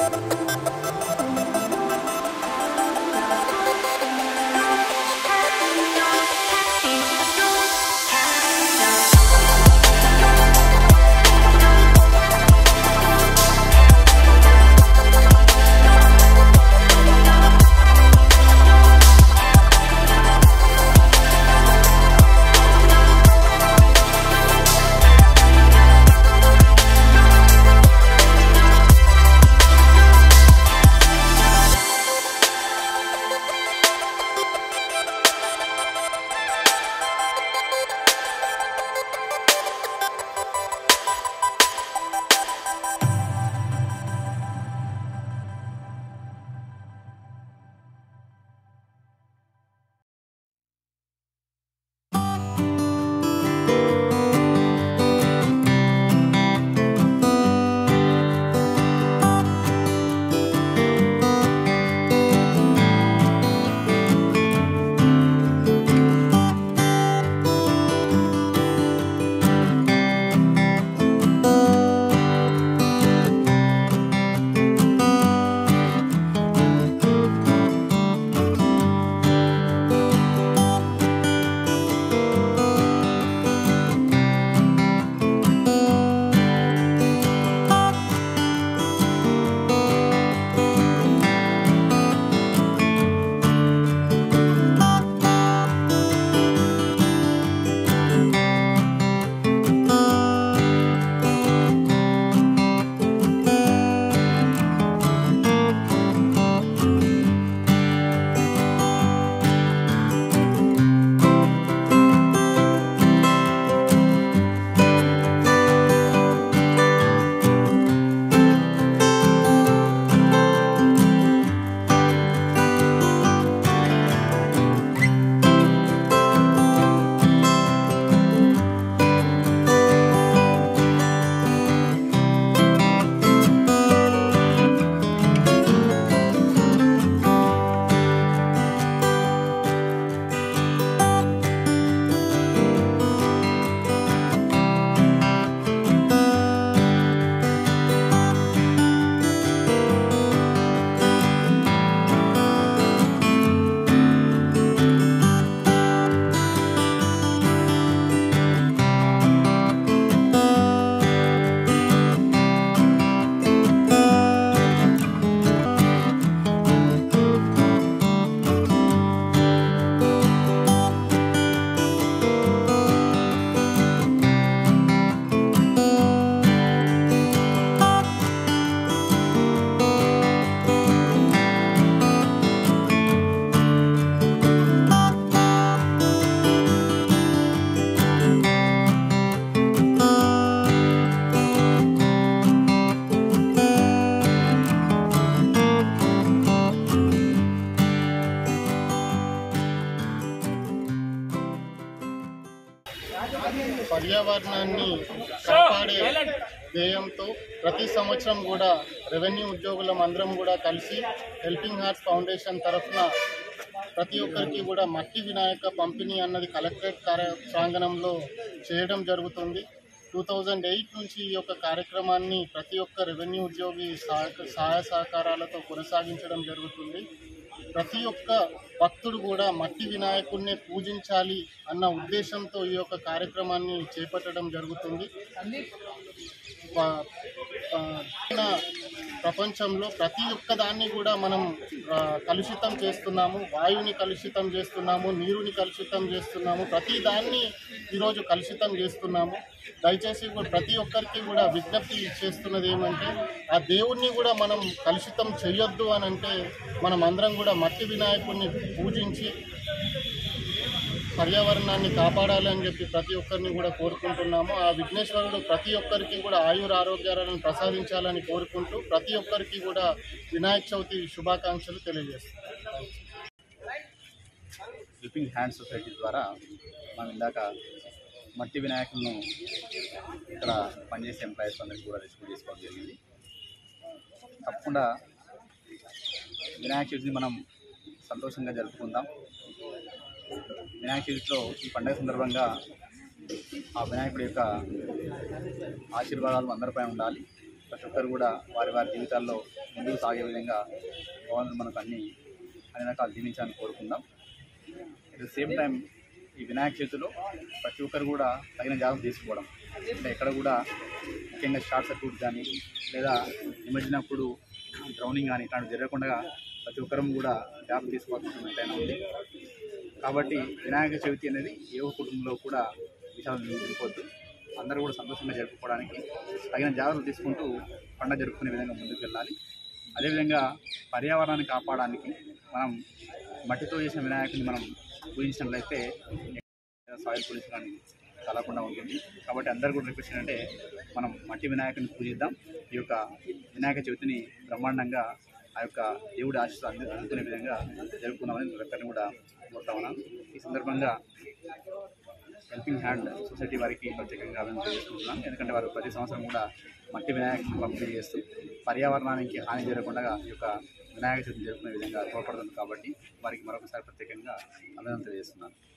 పర్యావరణాన్ని కాపాడే ధ్యేయంతో ప్రతి సంవత్సరం కూడా రెవెన్యూ ఉద్యోగులం అందరం కూడా కలిసి హెల్పింగ్ హార్ట్స్ ఫౌండేషన్ తరఫున ప్రతి ఒక్కరికి కూడా మట్టి వినాయక పంపిణీ అన్నది కలెక్టరేట్ కార్య ప్రాంగణంలో చేయడం జరుగుతుంది టూ థౌజండ్ ఎయిట్ నుంచి ఈ యొక్క కార్యక్రమాన్ని ప్రతి ఒక్క రెవెన్యూ ఉద్యోగి సహాయ సహాయ సహకారాలతో కొనసాగించడం జరుగుతుంది ప్రతి ఒక్క భక్తుడు కూడా మట్టి వినాయకుడిని పూజించాలి అన్న ఉద్దేశంతో ఈ యొక్క కార్యక్రమాన్ని చేపట్టడం జరుగుతుంది ప- ప- మన ప్రపంచంలో ప్రతి ఒక్క దాన్ని కూడా మనం ఆ, కలుషితం చేస్తున్నాము వాయువుని కలుషితం చేస్తున్నాము నీరుని కలుషితం చేస్తున్నాము ప్రతి దాన్ని ఈరోజు కలుషితం చేస్తున్నాము దయచేసి కూడా ప్రతి ఒక్కరికి కూడా విజ్ఞప్తి చేస్తున్నది ఏమంటే ఆ దేవుణ్ణి కూడా మనం కలుషితం చేయొద్దు అని అంటే మనం అందరం కూడా మట్టి వినాయకుడిని పూజించి పర్యావరణాన్ని కాపాడాలని చెప్పి ప్రతి ఒక్కరిని కూడా కోరుకుంటున్నాము ఆ విఘ్నేశ్వరుడు ప్రతి ఒక్కరికి కూడా ఆయుర ఆరోగ్యాలను ప్రసాదించాలని కోరుకుంటూ ప్రతి ఒక్కరికి కూడా వినాయక చవితి శుభాకాంక్షలు తెలియజేస్తున్నాం హెల్పింగ్ హ్యాండ్ సొసైటీ ద్వారా మనం ఇందాక మట్టి వినాయకులను ఇక్కడ పనిచేసే ఎంప్లాయీస్ అందరికీ కూడా డిస్ట్రిబ్యూట్ చేసుకోవడం జరిగింది తప్పకుండా వినాయక చవితిని మనం సంతోషంగా జరుపుకుందాం వినాయక చవితిలో ఈ పండుగ సందర్భంగా ఆ వినాయకుడి యొక్క ఆశీర్వాదాలు అందరిపై ఉండాలి ప్రతి ఒక్కరు కూడా వారి వారి జీవితాల్లో ముందుకు సాగే విధంగా భగవంతుడు మనకు అన్ని అన్ని రకాలు దీవించాలని కోరుకుందాం అట్ ద సేమ్ టైం ఈ వినాయక చవితిలో ప్రతి ఒక్కరు కూడా తగిన జాగ్రత్త తీసుకోవడం అంటే ఎక్కడ కూడా ముఖ్యంగా షార్ట్ సర్క్యూట్ కానీ లేదా నిమజ్జనప్పుడు డ్రౌనింగ్ కానీ ఇట్లాంటివి జరగకుండా ప్రతి ఒక్కరం కూడా జాగ్రత్త తీసుకోవాల్సిన ఎంతైనా ఉంది కాబట్టి వినాయక చవితి అనేది ఏ ఒక్క కుటుంబంలో కూడా విషయాలు నిలిపోద్దు అందరూ కూడా సంతోషంగా జరుపుకోవడానికి తగిన జాగ్రత్తలు తీసుకుంటూ పండుగ జరుపుకునే విధంగా ముందుకు వెళ్ళాలి అదేవిధంగా పర్యావరణాన్ని కాపాడడానికి మనం మట్టితో చేసిన వినాయకుని మనం పూజించినట్లయితే సాయిల్ పొల్యూషన్ కానీ కలగకుండా ఉంటుంది కాబట్టి అందరు కూడా రిక్వెస్ట్ ఏంటంటే మనం మట్టి వినాయకుని పూజిద్దాం ఈ యొక్క వినాయక చవితిని బ్రహ్మాండంగా ఆ యొక్క దేవుడి ఆశీస్సు అందు అందుకునే విధంగా జరుపుకున్నామని ప్రతి ఒక్కరిని కూడా కోరుతా ఉన్నాను ఈ సందర్భంగా హెల్పింగ్ హ్యాండ్ సొసైటీ వారికి ప్రత్యేకంగా అభినందన చేసుకుంటున్నాను ఎందుకంటే వారు ప్రతి సంవత్సరం కూడా మట్టి వినాయకుని పంపిణీ చేస్తూ పర్యావరణానికి హాని జరగకుండా ఈ యొక్క వినాయక చవితి జరుపుకునే విధంగా తోడ్పడుతుంది కాబట్టి వారికి మరొకసారి ప్రత్యేకంగా అభినందన తెలియజేస్తున్నాను